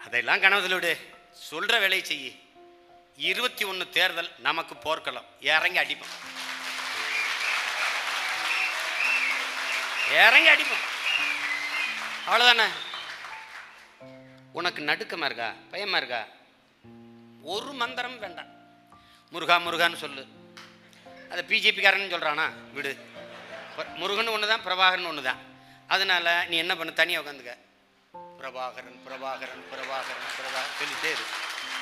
அதெல்லாம் கனவுல விடு சொல்ற வேலையை செய்யி இருபத்தி ஒன்று தேர்தல் நமக்கு போர்க்களம் இறங்கி அடிப்போம் இறங்கி அடிப்போம் அவ்வளோதானே உனக்கு நடுக்கமா இருக்கா பயமா இருக்கா ஒரு மந்திரம் வேண்டாம் முருகா முருகான்னு சொல்லு அதை பிஜேபிக்காரன்னு சொல்கிறானா விடு ப- முருகன் ஒன்று தான் பிரபாகரன் ஒன்று தான் அதனால நீ என்ன பண்ணு தனியாக உட்காந்துக்க பிரபாகரன் பிரபாகரன் பிரபாகரன் பிரபா சொல்லிட்டே இரு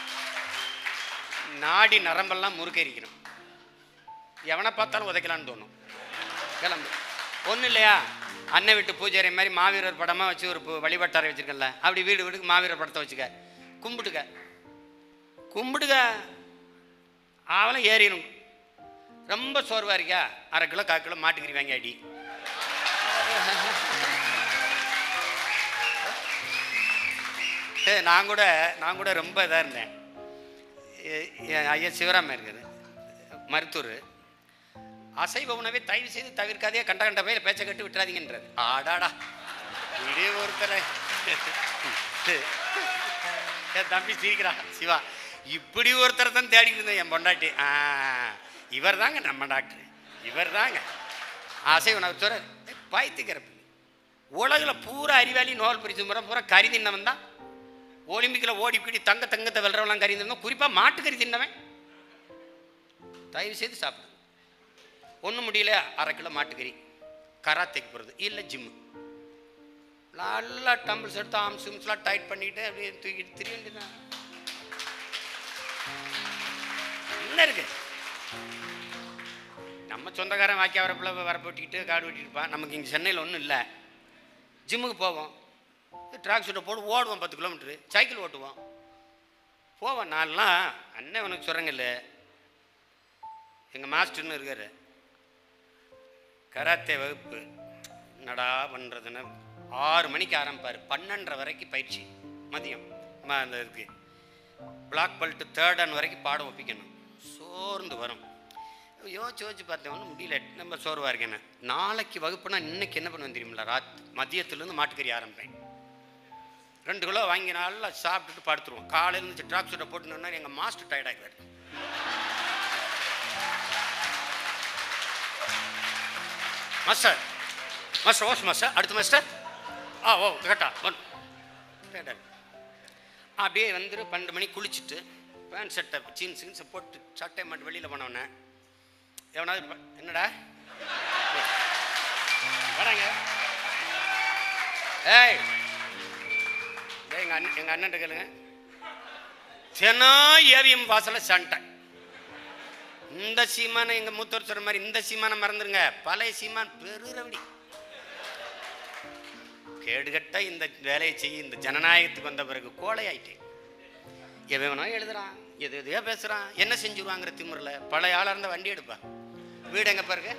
நாடி நரம்பெல்லாம் முறுக்கரிக்கணும் எவனை பார்த்தாலும் உதைக்கலான்னு தோணும் கிளம்பு ஒன்றும் இல்லையா அன்னை வீட்டு பூஜாரி மாதிரி மாவீரர் படமாக வச்சு ஒரு பு- வழிபாட்டாரை வச்சிருக்கல அப்படி வீடு வீடுக்கு மாவீரர் படத்தை வச்சுக்க கும்பிட்டுக்க கும்பிடுக அவளும் ஏறிடும் ரொம்ப சோர்வா இருக்கியா அரை கிலோ கால் கிலோ மாட்டுக்கறி வாங்கி அடி ஏ, நான் கூட நான் கூட ரொம்ப இதாக இருந்தேன் எ- என் ஐயா சிவராம இருக்குது மருத்தூர் அசைவ உணவை தயவு செய்து தவிர்க்காதே கண்ட கண்ட பயில பேச்சை கட்டு விட்டுறாதீங்கன்றார் ஆடாடா இப்படி ஒருத்தரை என் தம்பி சிரிக்கிறா சிவா இப்படி ஒருத்தரை தான் தேடிட்டு இருந்தேன் என் பொண்டாட்டி ஆ இவர் தாங்க நம்ம டாக்டர் இவர் தாங்க அசைவ உணவு தவிர பாய்த்துக்கிறப்பு உலகில் பூரா அறிவாளி நோபல் பரிசு முறை பூரா கறி தின்னவன் தான் ஒலிம்பிக்கில் ஓடி பிடி தங்க தங்கத்தை வெல்றவெல்லாம் கறி தின்னவன் குறிப்பாக மாட்டுக்கறி தின்னவன் தயவு செய்து சாப்பிடு ஒன்றும் முடியல அரை கிலோ மாட்டுக்கறி கராத்தேக்கு போகிறது இல்லை ஜிம்மு நல்லா டம்பிள்ஸ் எடுத்து ஆம்ஸ் சிம்ஸ்லாம் டைட் பண்ணிட்டு அப்படியே தூக்கிட்டு திரிய வேண்டியதான் என்ன இருக்கு நம்ம சொந்தக்காரன் வாக்கி வரப்புல வரப்பு வெட்டிக்கிட்டு காடு வெட்டிட்டுப்பான் நமக்கு இங்கே சென்னையில் ஒன்றும் இல்லை ஜிம்முக்கு போவோம் ட்ராக் சூட்டை போட்டு ஓடுவோம் பத்து கிலோமீட்ரு சைக்கிள் ஓட்டுவோம் போவோம் நான்லாம் அண்ணன் உனக்கு சொல்கிறேங்கல்ல எங்கள் மாஸ்டர்னு இருக்காரு கராத்தே வகுப்பு என்னடா பண்ணுறதுன்னு ஆறு மணிக்கு ஆரம்பிப்பார் பன்னெண்டரை வரைக்கும் பயிற்சி மதியம் ம- அந்த இதுக்கு பிளாக் பெல்ட் தேர்ட் அன் வரைக்கும் பாடம் ஒப்பிக்கணும் சோர்ந்து வரும் யோசிச்சு யோசிச்சு பார்த்தேன் ஒன்றும் முடியல நம்ம சோர்வாக இருக்கேன்னு நாளைக்கு வகுப்புனா இன்னைக்கு என்ன பண்ணுவேன் தெரியுமில்ல ராத் மதியத்துலேருந்து மாட்டுக்கறி ஆரம்பிப்பேன் ரெண்டு கிலோ வாங்கி நல்லா சாப்பிட்டுட்டு படுத்துருவோம் காலையில இருந்து ட்ராக் சூட்டை போட்டுனா எங்கள் மாஸ்டர் டயர்ட் ஆகிடுவார் மாஸ்டர் மாஸ்டர் ஓஸ் மாஸ்டர் அடுத்த மாஸ்டர் ஆ ஓ கரெக்டா ஒன் கேட்டார் அப்படியே வந்துட்டு பன்னெண்டு மணிக்கு குளிச்சுட்டு பேண்ட் சட்டை ஜீன்ஸ் கீன்ஸை போட்டு சட்டை மட்டும் வெளியில் போனவொடனே எவனாவது ப- என்னடா வராங்க ஏய் டேய், எங்க அண்ணன் எங்கள் அண்ணன் கேளுங்க தினம் ஏவிஎம் வாசல சண்டை இந்த சீமானை எங்க மூத்தவர் சொல்ற மாதிரி இந்த சீமானை மறந்துருங்க பழைய சீமான் பெருரவடி கேடுகட்ட இந்த வேலையை செய்ய இந்த ஜனநாயகத்துக்கு வந்த பிறகு கோழை ஆயிட்டேன் எவனோ எழுதுறான் எது எதையோ பேசுறான் என்ன செஞ்சுருவாங்கிற திமுறில் பழைய ஆளா இருந்தா வண்டி எடுப்பா வீடு எங்க பாருங்க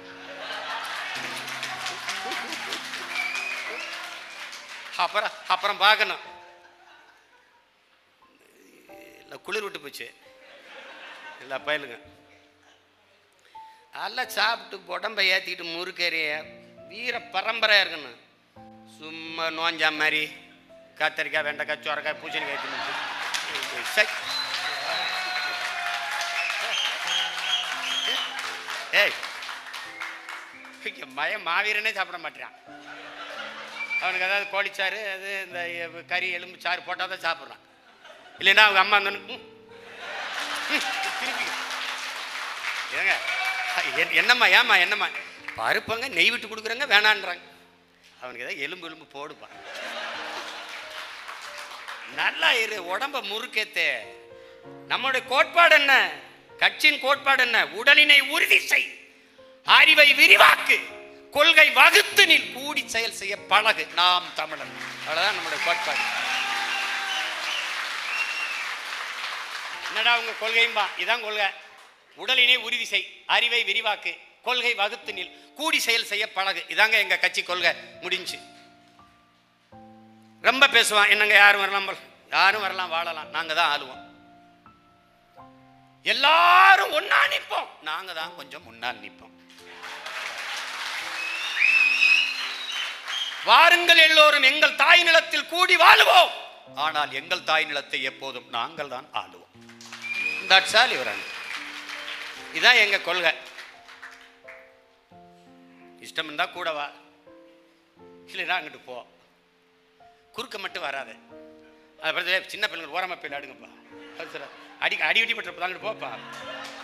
அப்புறம் அப்புறம் பார்க்கணும் இல்லை குளிர் விட்டு போச்சு இல்லை பயலுங்க நல்லா சாப்பிட்டு உடம்பை ஏற்றிக்கிட்டு முறுக்கறிய வீர பரம்பரையாக இருக்கணும் சும்மா நோஞ்சா மாதிரி கத்தரிக்காய் வெண்டைக்காய் சோரக்காய் பூசணிக்காய் தின்னு சை. ஏய் இங்க மய மாவீரனே சாப்பிட மாட்டேறான் அவனுக்கு ஏதாவது கோழிச்சாறு அது இந்த எ- கறி எலும்பு சாறு போட்டால் தான் சாப்பிட்றான் இல்லைன்னா அவங்க அம்மா அந்த திருப்பி ஏங்க என்- என்னம்மா ஏம்மா என்னம்மா பருப்பங்க நெய் விட்டு கொடுக்குறங்க வேணான்றாங்க அவனுக்கு ஏதாவது எலும்பு எலும்பு போடுப்பா நல்லா இரு உடம்ப முறுக்கேத்தே நம்மளுடைய கோட்பாடு என்ன கட்சியின் கோட்பாடு என்ன உடலினை உறுதி செய் அறிவை விரிவாக்கு கொள்கை வகுத்து நில் கூடி செயல் செய்ய பழகு நாம் தமிழன் அவ்வளவுதான் நம்மளுடைய கோட்பாடு என்னடா உங்க கொள்கையும்பா இதான் கொள்கை உடலினை உறுதி செய் அறிவை விரிவாக்கு கொள்கை வகுத்து நில் கூடி செயல் செய்ய பழகு இதாங்க எங்க கட்சி கொள்கை முடிஞ்சு ரொம்ப பேசுவான் என்னங்க யாரும் வரலாம் போல. யாரும் வரலாம் வாழலாம் நாங்க தான் ஆளுவோம் எல்லாரும் ஒண்ணா நிற்போம் நாங்க தான் கொஞ்சம் முன்னால் நிற்போம் வாருங்கள் எல்லோரும் எங்கள் தாய் நிலத்தில் கூடி வாழுவோம் ஆனால் எங்கள் தாய் நிலத்தை எப்போதும் நாங்கள் தான் ஆளுவோம் தட்ஸ் ஆல் யுவர் இதான் எங்க கொள்கை இஷ்டம் இருந்தா கூட வா இல்லைன்னா அங்கிட்டு போ குறுக்க மட்டும் வராது அதை பற்றி சின்ன பிள்ளைங்க ஓரமாக போய் ஆடுங்கப்பா அது சரி அடி அடி அடி பட்டுறப்ப அங்கிட்டு போப்பா